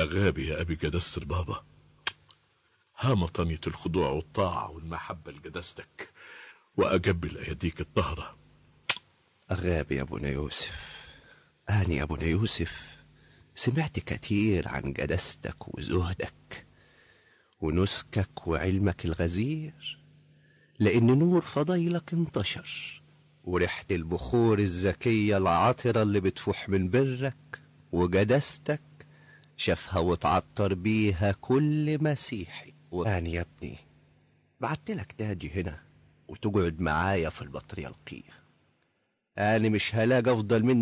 أغابي يا أبي جدست البابا ها مطنية الخضوع والطاعة والمحبة لجدستك وأجبل أيديك الطهرة أغابي يا أبونا يوسف أنا يا أبونا يوسف سمعت كتير عن جدستك وزهدك ونسكك وعلمك الغزير لأن نور فضيلك انتشر وريحة البخور الزكية العطرة اللي بتفوح من برك وجدستك شافها وتعطر بيها كل مسيحي وأنا يا ابني بعتلك تاجي هنا وتقعد معايا في البطريركية أنا مش هلاقي أفضل منك